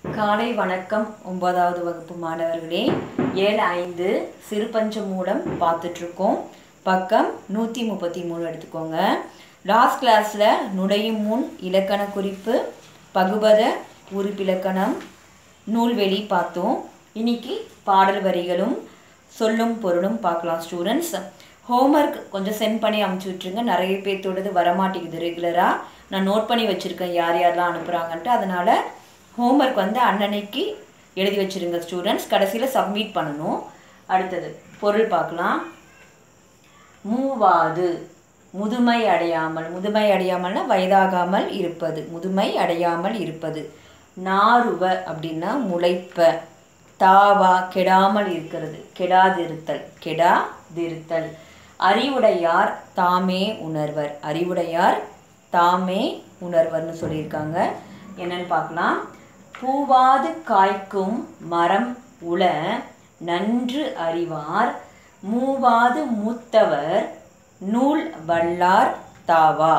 காலை வணக்கம் ஒன்பதாவது வகுப்பு மாணவர்களே ஏழு ஐந்து சிறுபஞ்சமூலம் பார்த்துட்ருக்கோம் பக்கம் நூற்றி முப்பத்தி மூணு எடுத்துக்கோங்க லாஸ்ட் கிளாஸில் நுழையும் முன் இலக்கண குறிப்பு பகுபத உறுப்பிலக்கணம் நூல்வெளி பார்த்தோம் இன்னைக்கு பாடல் வரிகளும் சொல்லும் பொருளும் பார்க்கலாம் ஸ்டூடெண்ட்ஸ் ஹோம்ஒர்க் கொஞ்சம் சென்ட் பண்ணி அமுச்சு விட்ருங்க நிறைய பேர்த்தோடது வரமாட்டேங்குது ரெகுலராக நான் நோட் பண்ணி வச்சுருக்கேன் யார் யாரெல்லாம் அனுப்புகிறாங்கன்ட்டு அதனால் ஹோம்ஒர்க் வந்து அன்னன்னைக்கு எழுதி வச்சிருங்க ஸ்டூடெண்ட்ஸ் கடைசியில் சப்மிட் பண்ணணும் அடுத்தது பொருள் பார்க்கலாம் மூவாது முதுமை அடையாமல் முதுமை அடையாமல்னா வயதாகாமல் இருப்பது முதுமை அடையாமல் இருப்பது நாருவ அப்படின்னா முளைப்ப தாவா கெடாமல் இருக்கிறது கெடாதிருத்தல் கெடாதிருத்தல் அறிவுடையார் தாமே உணர்வர் அறிவுடையார் தாமே உணர்வர்னு சொல்லியிருக்காங்க என்னன்னு பார்க்கலாம் பூவாது காய்க்கும் மரம் உள நன்று அறிவார் மூவாது மூத்தவர் நூல் வல்லார் தாவா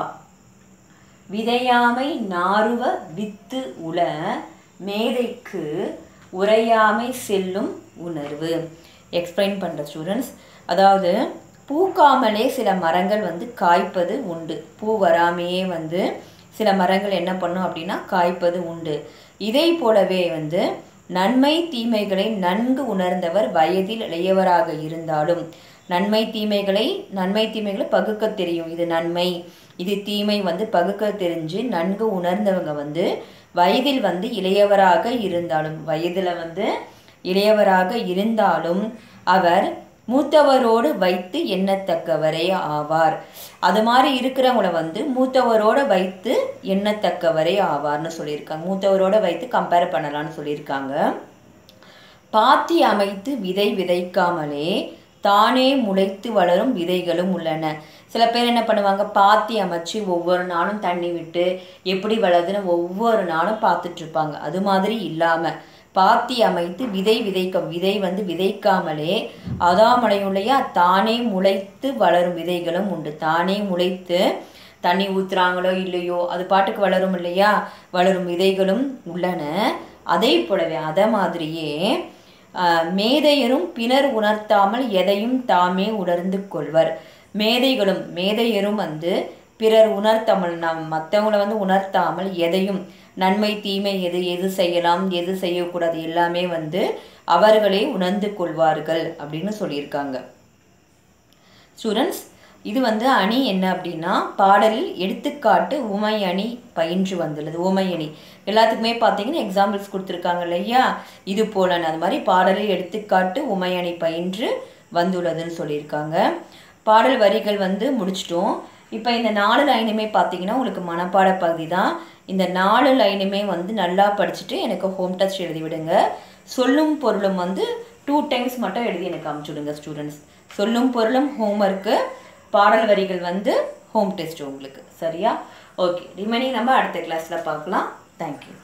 விதையாமை நாருவ வித்து உள மேதைக்கு உரையாமை செல்லும் உணர்வு எக்ஸ்பிளைன் பண்ணுற ஸ்டூடெண்ட்ஸ் அதாவது பூக்காமலே சில மரங்கள் வந்து காய்ப்பது உண்டு பூ வராமையே வந்து சில மரங்கள் என்ன பண்ணும் அப்படின்னா காய்ப்பது உண்டு இதை போலவே வந்து நன்மை தீமைகளை நன்கு உணர்ந்தவர் வயதில் இளையவராக இருந்தாலும் நன்மை தீமைகளை நன்மை தீமைகளை பகுக்க தெரியும் இது நன்மை இது தீமை வந்து பகுக்க தெரிஞ்சு நன்கு உணர்ந்தவங்க வந்து வயதில் வந்து இளையவராக இருந்தாலும் வயதில் வந்து இளையவராக இருந்தாலும் அவர் மூத்தவரோடு வைத்து எண்ணத்தக்கவரே ஆவார் அது மாதிரி இருக்கிறவங்கள வந்து மூத்தவரோட வைத்து எண்ணத்தக்கவரே ஆவார்னு சொல்லியிருக்காங்க மூத்தவரோட வைத்து கம்பேர் பண்ணலாம்னு சொல்லியிருக்காங்க பாத்தி அமைத்து விதை விதைக்காமலே தானே முளைத்து வளரும் விதைகளும் உள்ளன சில பேர் என்ன பண்ணுவாங்க பாத்தி அமைச்சு ஒவ்வொரு நாளும் தண்ணி விட்டு எப்படி வளருதுன்னு ஒவ்வொரு நாளும் பார்த்துட்டு இருப்பாங்க அது மாதிரி இல்லாமல் பாத்தி அமைத்து விதை விதைக்க விதை வந்து விதைக்காமலே அதாமலையுள்ளையா தானே முளைத்து வளரும் விதைகளும் உண்டு தானே முளைத்து தண்ணி ஊத்துறாங்களோ இல்லையோ அது பாட்டுக்கு வளரும் இல்லையா வளரும் விதைகளும் உள்ளன அதே போலவே அதை மாதிரியே மேதையரும் பிறர் உணர்த்தாமல் எதையும் தாமே உணர்ந்து கொள்வர் மேதைகளும் மேதையரும் வந்து பிறர் உணர்த்தாமல் நம் மற்றவங்கள வந்து உணர்த்தாமல் எதையும் நன்மை தீமை எது எது செய்யலாம் எது செய்யக்கூடாது எல்லாமே வந்து அவர்களே உணர்ந்து கொள்வார்கள் அப்படின்னு சொல்லியிருக்காங்க ஸ்டூடெண்ட்ஸ் இது வந்து அணி என்ன அப்படின்னா பாடலில் எடுத்துக்காட்டு உமை அணி பயின்று வந்துள்ளது உமை அணி எல்லாத்துக்குமே பார்த்தீங்கன்னா எக்ஸாம்பிள்ஸ் கொடுத்துருக்காங்க இல்லையா இது போலன்னு அது மாதிரி பாடலில் எடுத்துக்காட்டு உமை அணி பயின்று வந்துள்ளதுன்னு சொல்லியிருக்காங்க பாடல் வரிகள் வந்து முடிச்சிட்டோம் இப்போ இந்த நாலு லைனுமே பார்த்தீங்கன்னா உங்களுக்கு மனப்பாட பகுதி தான் இந்த நாலு லைனுமே வந்து நல்லா படிச்சுட்டு எனக்கு ஹோம் டெஸ்ட் எழுதி விடுங்க சொல்லும் பொருளும் வந்து டூ டைம்ஸ் மட்டும் எழுதி எனக்கு அமுச்சுடுங்க ஸ்டூடெண்ட்ஸ் சொல்லும் பொருளும் ஹோம்ஒர்க்கு பாடல் வரிகள் வந்து ஹோம் டெஸ்ட் உங்களுக்கு சரியா ஓகே ரிமைனிங் நம்ம அடுத்த கிளாஸில் பார்க்கலாம் தேங்க்யூ